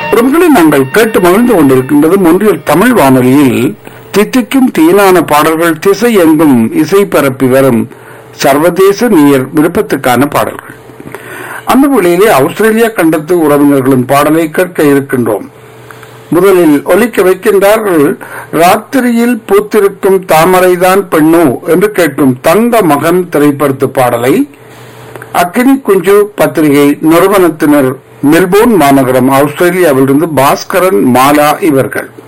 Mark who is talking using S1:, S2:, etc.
S1: உறவுகளை நாங்கள் கேட்டு மகிழ்ந்து கொண்டிருக்கின்றது ஒன்றில் தமிழ் வானொலியில் தித்திக்கும் தீனான பாடல்கள் திசை எங்கும் இசை பரப்பி வரும் சர்வதேச நீர் விருப்பத்துக்கான பாடல்கள் அந்த வழியிலே ஆஸ்திரேலியா கண்டத்து உறவினர்களின் பாடலை கேட்க இருக்கின்றோம் முதலில் ஒலிக்க வைக்கின்றார்கள் ராத்திரியில் பூத்திருக்கும் தாமரைதான் பெண்ணோ என்று கேட்கும் தங்க மகன் திரைப்படத்து பாடலை அக்கினி குஞ்சு பத்திரிகை நிறுவனத்தினர் மெல்போர்ன் மாநகரம் ஆஸ்திரேலியாவிலிருந்து பாஸ்கரன் மாலா இவர்கள்